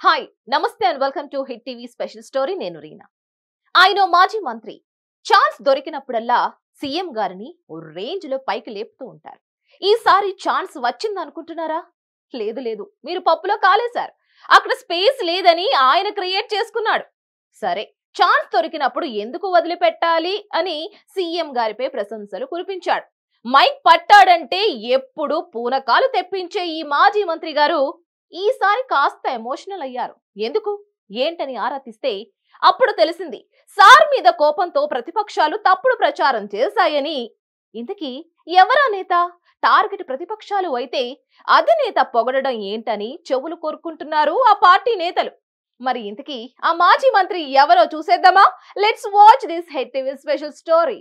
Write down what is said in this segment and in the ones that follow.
Hi namaste and welcome to hit TV special story నేను రీనా ఆయన ఓ మాజీ మంత్రి ఛాన్స్ దొరికినప్పుడల్లా సీఎం గారిని ఓ రేంజ్ లో పైకి లేపుతూ ఉంటారు ఈసారి ఛాన్స్ వచ్చింది అనుకుంటున్నారా లేదు లేదు మీరు పప్పులో కాలేశారు అక్కడ స్పేస్ లేదని ఆయన క్రియేట్ చేసుకున్నాడు సరే ఛాన్స్ దొరికినప్పుడు ఎందుకు వదిలిపెట్టాలి అని సీఎం గారిపై ప్రశంసలు కురిపించాడు మైక్ పట్టాడంటే ఎప్పుడు పూనకాలు తెప్పించే ఈ మాజీ మంత్రి గారు ఈసారి కాస్త ఎమోషనల్ అయ్యారు ఎందుకు ఏంటని ఆరా తీస్తే అప్పుడు తెలిసింది సార్ మీద కోపంతో ప్రతిపక్షాలు తప్పుడు ప్రచారం చేశాయని ఇంతకీ ఎవరా నేత టార్గెట్ ప్రతిపక్షాలు అయితే అధినేత పొగడడం ఏంటని చెవులు కోరుకుంటున్నారు ఆ పార్టీ నేతలు మరి ఇంతకీ ఆ మాజీ మంత్రి ఎవరో చూసేద్దామా let's watch this hit TV special story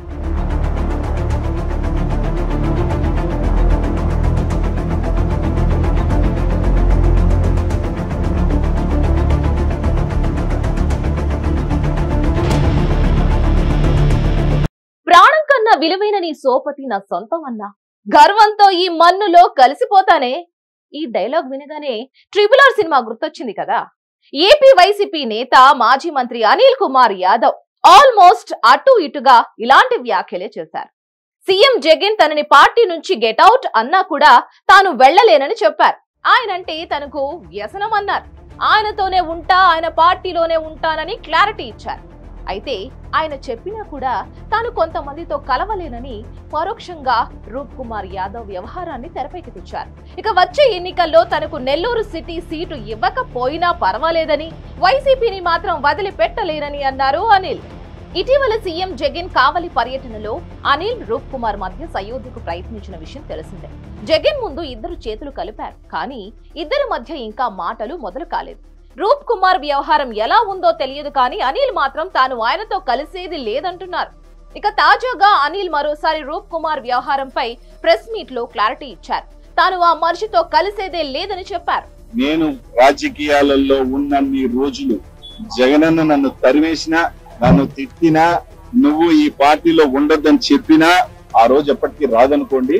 ప్రాణం కన్నా విలువైన నీ సోపతి నా సొంతం అన్నా గర్వంతో ఈ మన్నులో కలిసిపోతానే ఈ డైలాగ్ వినగానే ట్రిపుల్ ఆర్ సినిమా గుర్తొచ్చింది కదా ఏపీ వైసీపీ నేత మాజీ మంత్రి అనిల్ కుమార్ యాదవ్ ఆల్మోస్ట్ అటు ఇటుగా ఇలాంటి వ్యాఖ్యలే చేశారు సీఎం జగన్ తనని పార్టీ నుంచి గెటౌట్ అన్నా కూడా తాను వెళ్లలేనని చెప్పారు ఆయనంటే తనకు వ్యసనం అన్నారు ఆయనతోనే ఉంటా ఆయన పార్టీలోనే ఉంటానని క్లారిటీ ఇచ్చారు అయితే ఆయన చెప్పినా కూడా తాను కొంతమందితో కలవలేనని పరోక్షంగా రూప్ కుమార్ యాదవ్ వ్యవహారాన్ని తెరపైకి తెచ్చారు ఇక వచ్చే ఎన్నికల్లో తనకు నెల్లూరు సిటీ సీటు ఇవ్వకపోయినా పర్వాలేదని వైసీపీని మాత్రం వదిలిపెట్టలేనని అన్నారు అనిల్ ఇటీవల సీఎం జగన్ కావలి పర్యటనలో అనిల్ రూప్ కుమార్ మధ్య సయోధ్యకు ప్రయత్నించిన విషయం తెలిసిందే జగన్ ముందు ఇద్దరు చేతులు కలిపారు కానీ ఇద్దరి మధ్య ఇంకా మాటలు మొదలు కాలేదు రూప్ కుమార్ వ్యవహారం ఎలా ఉందో తెలియదు కానీ అనిల్ మాత్రం తాను ఆయనతో కలిసేది లేదంటున్నారు ఇక తాజాగా అనిల్ మరోసారి రూప్ కుమార్ వ్యవహారంపై ప్రెస్ మీట్ లో క్లారిటీ ఇచ్చారు తాను ఆ మనిషితో కలిసేదే లేదని చెప్పారు నేను రాజకీయాలలో ఉన్నన్ని రోజులు జగనన్న నన్ను తరివేసినా నన్ను తిట్టినా నువ్వు ఈ పార్టీలో ఉండొద్దని చెప్పినా ఆ రోజు ఎప్పటికీ రాదనుకోండి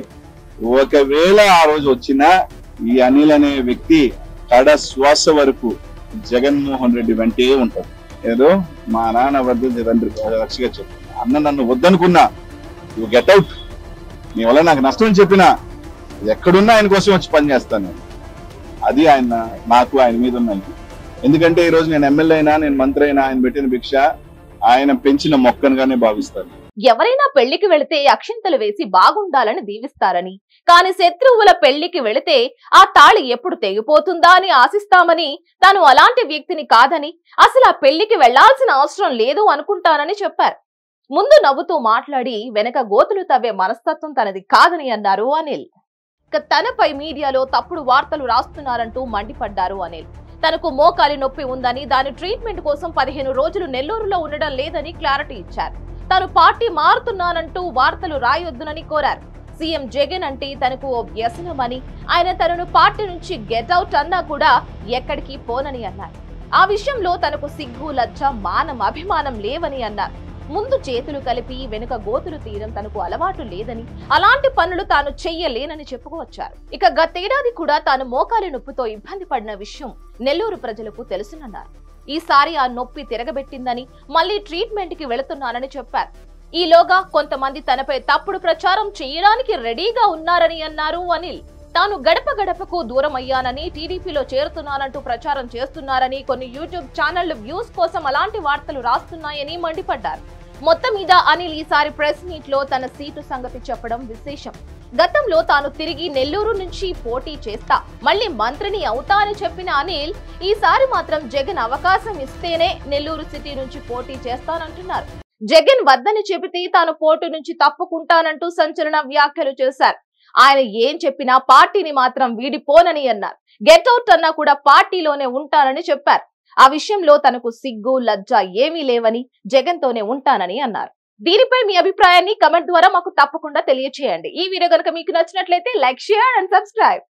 ఒకవేళ ఆ రోజు వచ్చినా ఈ అనిల్ అనే వ్యక్తి కడ శ్వాస వరకు జగన్మోహన్ రెడ్డి వెంటే ఉంటాడు ఏదో మా నాన్న వద్ద తండ్రి రక్షగా చెప్పు అన్న నన్ను వద్దనుకున్నా యు గెట్ అవుట్ నీ వల్ల నాకు నష్టం అని చెప్పినా ఎక్కడున్నా ఆయన కోసం వచ్చి పని చేస్తాను నేను అది ఆయన నాకు ఆయన మీద ఉన్న ఇది. ఎందుకంటే ఈ రోజు నేను ఎమ్మెల్యే అయినా నేను మంత్రి అయినా ఆయన పెట్టిన భిక్ష ఆయన పెంచిన మొక్కనుగానే భావిస్తాను ఎవరైనా పెళ్లికి వెళితే అక్షింతలు వేసి బాగుండాలని దీవిస్తారని కాని శత్రువుల పెళ్లికి వెళితే ఆ తాళి ఎప్పుడు తెగిపోతుందా అని ఆశిస్తామని తాను అలాంటి వ్యక్తిని కాదని అసలు ఆ పెళ్లికి వెళ్లాల్సిన అవసరం లేదు అనుకుంటానని చెప్పారు ముందు నవ్వుతూ మాట్లాడి వెనక గోతులు తవ్వే మనస్తత్వం తనది కాదని అన్నారు అనిల్ ఇక తనపై మీడియాలో తప్పుడు వార్తలు రాస్తున్నారంటూ మండిపడ్డారు అనిల్ తనకు మోకాలి నొప్పి ఉందని దాని ట్రీట్మెంట్ కోసం పదిహేను రోజులు నెల్లూరులో ఉండడం లేదని క్లారిటీ ఇచ్చారు తాను పార్టీ మారుతున్నానంటూ వార్తలు రాయొద్దునని కోరారు సీఎం జగన్ అంటే తనకు ఓ వ్యసనమని ఆయన తనను పార్టీ నుంచి గెట్ అవుట్ అన్నా కూడా ఎక్కడికి పోనని అన్నారు ఆ విషయంలో తనకు సిగ్గు లజ్జ మానం అభిమానం లేవని అన్నారు ముందు చేతులు కలిపి వెనుక గోతులు తీయడం తనకు అలవాటు లేదని అలాంటి పనులు తాను చెయ్యలేనని చెప్పుకొచ్చారు ఇక గతేడాది కూడా తాను మోకాలి నొప్పితో ఇబ్బంది పడిన విషయం నెల్లూరు ప్రజలకు తెలుసునన్నారు ఈసారి ఆ నొప్పి తిరగబెట్టిందని మళ్ళీ ట్రీట్మెంట్ కి వెళుతున్నానని చెప్పారు ఈలోగా కొంతమంది తనపై తప్పుడు ప్రచారం చేయడానికి రెడీగా ఉన్నారని అన్నారు అనిల్ తాను గడప గడపకు దూరం అయ్యానని టీడీపీలో చేరుతున్నానంటూ ప్రచారం చేస్తున్నారని కొన్ని యూట్యూబ్ ఛానళ్లు వ్యూస్ కోసం అలాంటి వార్తలు రాస్తున్నాయని మండిపడ్డారు మొత్తం మీద అనిల్ ఈసారి ప్రెస్ మీట్ లో తన సీటు సంగతి చెప్పడం విశేషం గతంలో తాను తిరిగి నెల్లూరు నుంచి పోటీ చేస్తా మళ్ళీ మంత్రిని అవుతా అని చెప్పిన అనిల్ ఈసారి మాత్రం జగన్ అవకాశం ఇస్తేనే నెల్లూరు సిటీ నుంచి పోటీ చేస్తానంటున్నారు జగన్ వద్దని చెబితే తాను పోటీ నుంచి తప్పుకుంటానంటూ సంచలన వ్యాఖ్యలు చేశారు ఆయన ఏం చెప్పినా పార్టీని మాత్రం వీడిపోనని అన్నారు గెట్ అవుట్ అన్నా కూడా పార్టీలోనే ఉంటానని చెప్పారు ఆ విషయంలో తనకు సిగ్గు లజ్జ ఏమీ లేవని జగన్ తోనే ఉంటానని అన్నారు దీనిపై మీ అభిప్రాయాన్ని కమెంట్ ద్వారా మాకు తప్పకుండా తెలియచేయండి ఈ వీడియో కనుక మీకు నచ్చినట్లయితే లైక్ షేర్ అండ్ సబ్స్క్రైబ్